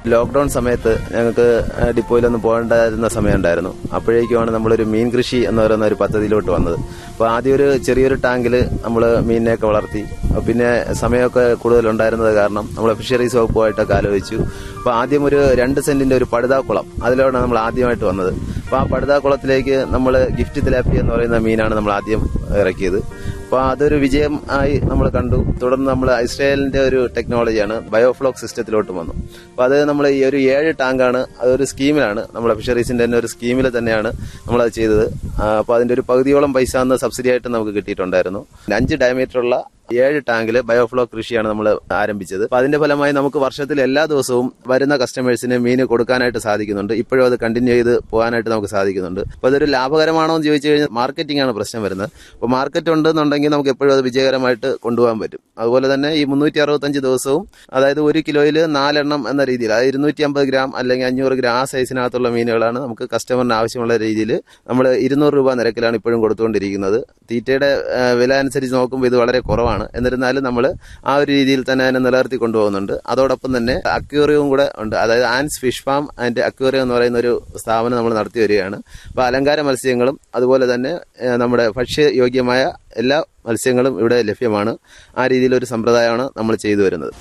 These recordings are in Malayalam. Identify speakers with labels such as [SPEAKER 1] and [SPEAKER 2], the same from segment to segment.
[SPEAKER 1] ലോക്ക്ഡൌൺ സമയത്ത് ഞങ്ങൾക്ക് ഡിപ്പോയിലൊന്നും പോകേണ്ടായിരുന്ന സമയം ഉണ്ടായിരുന്നു അപ്പോഴേക്കുമാണ് നമ്മളൊരു മീൻ കൃഷി എന്ന് പറയുന്ന ഒരു പദ്ധതിയിലോട്ട് വന്നത് അപ്പോൾ ആദ്യം ഒരു ചെറിയൊരു ടാങ്കിൽ നമ്മൾ മീനിനെയൊക്കെ വളർത്തി പിന്നെ സമയമൊക്കെ കൂടുതലുണ്ടായിരുന്നത് കാരണം നമ്മൾ ഫിഷറീസ് വകുപ്പുമായിട്ടൊക്കെ ആലോചിച്ചു അപ്പോൾ ആദ്യം ഒരു രണ്ട് സെന്റിന്റെ ഒരു പടുതാക്കുളം അതിലാണ് നമ്മൾ ആദ്യമായിട്ട് വന്നത് അപ്പോൾ ആ പടുതാക്കുളത്തിലേക്ക് നമ്മൾ ഗിഫ്റ്റ് തിലാപ്പി എന്ന് പറയുന്ന മീനാണ് നമ്മൾ ആദ്യം ഇറക്കിയത് അപ്പോൾ അതൊരു വിജയം ആയി നമ്മൾ കണ്ടു തുടർന്ന് നമ്മൾ ഇസ്രായേലിന്റെ ഒരു ടെക്നോളജിയാണ് ബയോഫ്ലോക് സിസ്റ്റത്തിലോട്ട് വന്നു അപ്പോൾ അത് നമ്മൾ ഈ ഒരു ഏഴ് ടാങ്കാണ് അതൊരു സ്കീമിലാണ് നമ്മളെ ഫിഷറീസിന്റെ തന്നെ ഒരു സ്കീമിൽ തന്നെയാണ് നമ്മളത് ചെയ്തത് അപ്പോൾ അതിന്റെ ഒരു പകുതിയോളം പൈസ അന്ന് സബ്സിഡി ആയിട്ട് നമുക്ക് കിട്ടിയിട്ടുണ്ടായിരുന്നു അഞ്ച് ഡയമീറ്ററുള്ള ഏഴ് ടാങ്കിൽ ബയോഫ്ലോ കൃഷിയാണ് നമ്മൾ ആരംഭിച്ചത് അപ്പൊ അതിന്റെ ഫലമായി നമുക്ക് വർഷത്തിൽ എല്ലാ ദിവസവും വരുന്ന കസ്റ്റമേഴ്സിന് മീൻ കൊടുക്കാനായിട്ട് സാധിക്കുന്നുണ്ട് ഇപ്പോഴും അത് കണ്ടിന്യൂ ചെയ്ത് പോകാനായിട്ട് നമുക്ക് സാധിക്കുന്നുണ്ട് അപ്പൊ അതൊരു ലാഭകരമാണോ എന്ന് ചോദിച്ചു കഴിഞ്ഞാൽ മാർക്കറ്റിംഗ് ആണ് പ്രശ്നം വരുന്നത് അപ്പോൾ മാർക്കറ്റ് ഉണ്ടെന്നുണ്ടെങ്കിൽ നമുക്ക് എപ്പോഴും അത് വിജയകരമായിട്ട് കൊണ്ടുപോകാൻ പറ്റും അതുപോലെ തന്നെ ഈ മുന്നൂറ്റി അറുപത്തഞ്ച് ദിവസവും അതായത് ഒരു കിലോയിൽ നാലെണ്ണം എന്ന രീതിയിൽ അതായത് ഇരുന്നൂറ്റി അമ്പത് ഗ്രാം അല്ലെങ്കിൽ അഞ്ഞൂറ് ഗ്രാം ആ സൈസിനകത്തുള്ള മീനുകളാണ് നമുക്ക് കസ്റ്റമറിന് ആവശ്യമുള്ള രീതിയിൽ നമ്മൾ ഇരുന്നൂറ് രൂപ നിരക്കിലാണ് ഇപ്പോഴും കൊടുത്തുകൊണ്ടിരിക്കുന്നത് തീറ്റയുടെ ആ, വില അനുസരിച്ച് നോക്കുമ്പോൾ ഇത് വളരെ കുറവാണ് എന്നിരുന്നാലും നമ്മൾ ആ ഒരു രീതിയിൽ തന്നെ അതിനെ നിലനിർത്തി കൊണ്ടുപോകുന്നുണ്ട് അതോടൊപ്പം തന്നെ അക്വേറിയവും കൂടെ ഉണ്ട് അതായത് Ann's fish farm and aquarium എന്ന് പറയുന്ന ഒരു സ്ഥാപനം നമ്മൾ നടത്തി വരികയാണ് അപ്പോൾ അലങ്കാര മത്സ്യങ്ങളും അതുപോലെ തന്നെ ആ, നമ്മുടെ ഭക്ഷ്യയോഗ്യമായ എല്ലാ മത്സ്യങ്ങളും ഇവിടെ ലഭ്യമാണ് ആ രീതിയിലൊരു സമ്പ്രദായമാണ് നമ്മൾ ചെയ്തു വരുന്നത്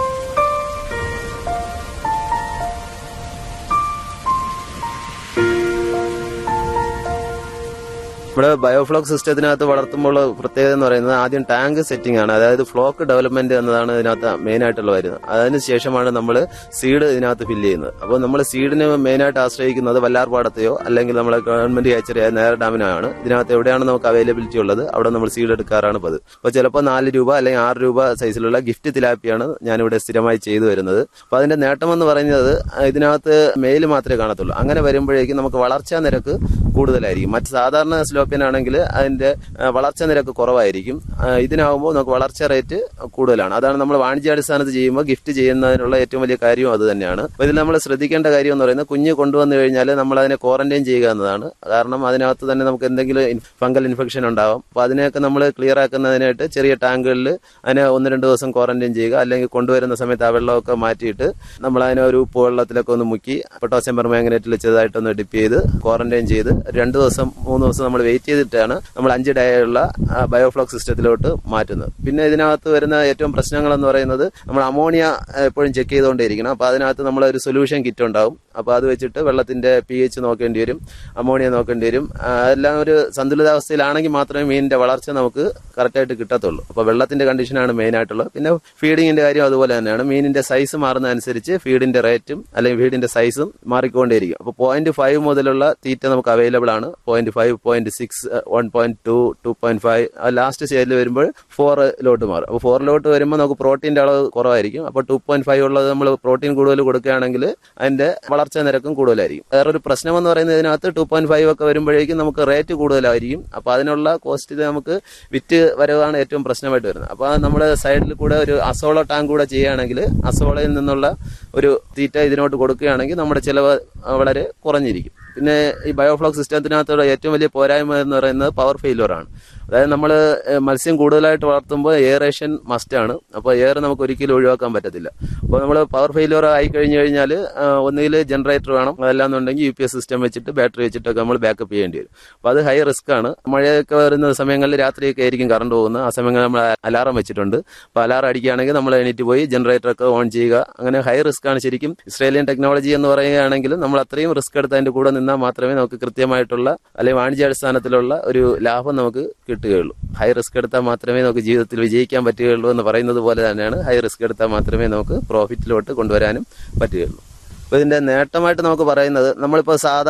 [SPEAKER 1] ഇവിടെ ബയോഫ്ലോക്ക് സിസ്റ്റത്തിനകത്ത് വളർത്തുമ്പോൾ പ്രത്യേകത എന്ന് പറയുന്നത് ആദ്യം ടാങ്ക് സെറ്റിംഗ് ആണ് അതായത് ഫ്ലോക്ക് ഡെവലപ്മെന്റ് എന്നതാണ് ഇതിനകത്ത് മെയിൻ ആയിട്ടുള്ള വരുന്നത് അതിന് ശേഷമാണ് നമ്മൾ സീഡ് ഇതിനകത്ത് ഫില്ല് ചെയ്യുന്നത് അപ്പോൾ നമ്മൾ സീഡിന് മെയിൻ ആയിട്ട് ആശ്രയിക്കുന്നത് വല്ലാർപാടത്തെയോ അല്ലെങ്കിൽ നമ്മളെ ഗവൺമെന്റ് അയച്ചറിയ നേര ഡാമിനാണ് ഇതിനകത്ത് എവിടെയാണ് നമുക്ക് അവൈലബിലിറ്റി ഉള്ളത് അവിടെ നമ്മൾ സീഡ് എടുക്കാറാണ് പതിവ് അപ്പോൾ ചിലപ്പോൾ നാല് രൂപ അല്ലെങ്കിൽ ആറ് രൂപ സൈസിലുള്ള ഗിഫ്റ്റ് തിലാപ്പിയാണ് ഞാനിവിടെ സ്ഥിരമായി ചെയ്തു വരുന്നത് അപ്പോൾ അതിന്റെ നേട്ടം എന്ന് പറയുന്നത് ഇതിനകത്ത് മെയിൽ മാത്രമേ കാണത്തുള്ളൂ അങ്ങനെ വരുമ്പോഴേക്കും നമുക്ക് വളർച്ചാ നിരക്ക് കൂടുതലായിരിക്കും മറ്റ് സാധാരണ സ്ലോപ്പിനാണെങ്കിൽ അതിന്റെ ആ, വളർച്ചാ നിരക്ക് കുറവായിരിക്കും ആ, ഇതിനാവുമ്പോൾ നമുക്ക് വളർച്ച റേറ്റ് കൂടുതലാണ് അതാണ് നമ്മൾ വാണിജ്യാടിസ്ഥാനത്ത് ചെയ്യുമ്പോൾ ഗിഫ്റ്റ് ചെയ്യുന്നതിനുള്ള ഏറ്റവും വലിയ കാര്യവും അത് തന്നെയാണ് അപ്പോൾ ഇതിൽ നമ്മൾ ശ്രദ്ധിക്കേണ്ട കാര്യം എന്ന് പറയുന്നത് കുഞ്ഞ് കൊണ്ടുവന്നു കഴിഞ്ഞാൽ നമ്മൾ അതിനെ ക്വാറന്റൈൻ ചെയ്യുക എന്നതാണ് കാരണം അതിനകത്ത് തന്നെ നമുക്ക് എന്തെങ്കിലും ഫംഗൽ ഇൻഫെക്ഷൻ ഉണ്ടാവും അപ്പോൾ അതിനെയൊക്കെ നമ്മൾ ക്ലിയർ ആക്കുന്നതിനായിട്ട് ചെറിയ ടാങ്കുകളിൽ അതിനെ ഒന്ന് രണ്ട് ദിവസം ക്വാറന്റൈൻ ചെയ്യുക അല്ലെങ്കിൽ കൊണ്ടുവരുന്ന സമയത്ത് ആ വെള്ളമൊക്കെ മാറ്റിയിട്ട് നമ്മൾ അതിനെ ഒരു ഉപ്പ് വെള്ളത്തിലൊക്കെ ഒന്ന് മുക്കി പൊട്ടാസ്യം പെർമാംഗനേറ്റിൽ ചെറുതായിട്ടൊന്ന് ഡിപ്പ് ചെയ്ത് ക്വാറന്റൈൻ ചെയ്ത് രണ്ട് ദിവസം മൂന്ന് ദിവസം നമ്മൾ വെയിറ്റ് ചെയ്തിട്ടാണ് നമ്മൾ അഞ്ച് ഡേ ഉള്ള ബയോഫ്ലോക് സിസ്റ്റത്തിലോട്ട് മാറ്റുന്നത് പിന്നെ ഇതിനകത്ത് വരുന്ന ഏറ്റവും പ്രശ്നങ്ങൾ എന്ന് പറയുന്നത് നമ്മൾ അമോണിയ എപ്പോഴും ചെക്ക് ചെയ്തുകൊണ്ടേയിരിക്കണം അപ്പോൾ അതിനകത്ത് നമ്മൾ ഒരു സൊല്യൂഷൻ കിറ്റ് ഉണ്ടാവും അപ്പോൾ അത് വെച്ചിട്ട് വെള്ളത്തിന്റെ പി എച്ച് നോക്കേണ്ടി വരും അമോണിയ നോക്കേണ്ടി വരും ആ, എല്ലാം ഒരു സന്തുലിതാവസ്ഥയിലാണെങ്കിൽ മാത്രമേ മീനിന്റെ വളർച്ച നമുക്ക് കറക്റ്റായിട്ട് കിട്ടത്തുള്ളൂ അപ്പോൾ വെള്ളത്തിന്റെ കണ്ടീഷനാണ് മെയിൻ ആയിട്ടുള്ളത് പിന്നെ ഫീഡിങ്ങിന്റെ കാര്യം അതുപോലെ തന്നെയാണ് മീനിന്റെ സൈസ് മാറുന്നതനുസരിച്ച് ഫീഡിന്റെ റേറ്റും അല്ലെങ്കിൽ ഫീഡിന്റെ സൈസും മാറിക്കൊണ്ടേയിരിക്കും അപ്പോൾ പോയിന്റ് ഫൈവ് മുതലുള്ള തീറ്റ നമുക്ക് അവൈലബിൾ ആണ് point five point six one point two two point five last സ്റ്റേജിൽ വരുമ്പോൾ ഫോറിലോട്ട് മാറും അപ്പോൾ ഫോറിലോട്ട് വരുമ്പോൾ നമുക്ക് പ്രോട്ടീന്റെ അളവ് കുറവായിരിക്കും അപ്പോൾ ടു പോയിന്റ് ഫൈവ് ഉള്ളത് നമ്മൾ പ്രോട്ടീൻ കൂടുതൽ കൊടുക്കുകയാണെങ്കിൽ അതിന്റെ വളർച്ചാ നിരക്കും കൂടുതലായിരിക്കും വേറൊരു പ്രശ്നം എന്ന് പറയുന്നത് ഇതിനകത്ത് ടു പോയിന്റ് ഫൈവ് ഒക്കെ വരുമ്പോഴേക്കും നമുക്ക് റേറ്റ് കൂടുതലായിരിക്കും അപ്പോൾ അതിനുള്ള കോസ്റ്റ് നമുക്ക് വിറ്റ് വരവാണ് ഏറ്റവും പ്രശ്നമായിട്ട് വരുന്നത് അപ്പോൾ നമ്മുടെ സൈഡിൽ കൂടെ ഒരു അസോള ടാങ്ക് കൂടെ ചെയ്യുകയാണെങ്കിൽ അസോളയിൽ നിന്നുള്ള ഒരു തീറ്റ ഇതിനോട്ട് കൊടുക്കുകയാണെങ്കിൽ നമ്മുടെ ചിലവ് വളരെ കുറഞ്ഞിരിക്കും പിന്നെ ഈ ബയോഫ്ലോക് സിസ്റ്റത്തിനകത്തുള്ള ഏറ്റവും വലിയ പോരായ്മ എന്ന് പറയുന്നത് പവർ ഫെയിലുവർ ആണ് അതായത് നമ്മൾ മത്സ്യം കൂടുതലായിട്ട് വളർത്തുമ്പോൾ എയറേഷൻ മസ്റ്റ് ആണ് അപ്പോൾ എയർ നമുക്ക് ഒരിക്കലും ഒഴിവാക്കാൻ പറ്റത്തില്ല അപ്പോൾ നമ്മൾ പവർ ഫെയിലുവർ ആയി കഴിഞ്ഞു കഴിഞ്ഞാൽ ഒന്നുകിൽ ജനറേറ്റർ വേണം അതല്ലാന്നുണ്ടെങ്കിൽ യു പി എസ് സിസ്റ്റം വെച്ചിട്ട് ബാറ്ററി വെച്ചിട്ടൊക്കെ നമ്മൾ ബാക്കപ്പ് ചെയ്യേണ്ടി വരും അപ്പോൾ അത് ഹൈ റിസ്ക് ആണ് മഴയൊക്കെ വരുന്ന സമയങ്ങളിൽ രാത്രിയൊക്കെ ആയിരിക്കും കറണ്ട് പോകുന്നത് ആ സമയങ്ങളിൽ നമ്മൾ അലാറം വെച്ചിട്ടുണ്ട് അപ്പോൾ അലാറം അടിക്കുകയാണെങ്കിൽ നമ്മൾ എണീറ്റ് പോയി ജനറേറ്ററൊക്കെ ഓൺ ചെയ്യുക അങ്ങനെ ഹൈ റിസ്ക് ആണ് ശരിക്കും ഇസ്രേലിയൻ ടെക്നോളജി എന്ന് പറയുകയാണെങ്കിൽ നമ്മൾ അത്രയും റിസ്ക് എടുത്ത് അതിന്റെ കൂടെ നിന്നാൽ മാത്രമേ നമുക്ക് കൃത്യമായിട്ടുള്ള അല്ലെങ്കിൽ വാണിജ്യാടിസ്ഥാനത്തിലുള്ള ഒരു ലാഭം നമുക്ക് കിട്ടുകയുള്ളൂ ഹൈ റിസ്ക് എടുത്താൽ മാത്രമേ നമുക്ക് ജീവിതത്തിൽ വിജയിക്കാൻ പറ്റുകയുള്ളൂ എന്ന് പറയുന്നത് പോലെ തന്നെയാണ് ഹൈ റിസ്ക് എടുത്താൽ മാത്രമേ നമുക്ക് പ്രോഫിറ്റിലോട്ട് കൊണ്ടുവരാനും പറ്റുകയുള്ളൂ അപ്പോൾ ഇതിന്റെ നേട്ടമായിട്ട് നമുക്ക് പറയുന്നത് നമ്മളിപ്പോൾ സാധാരണ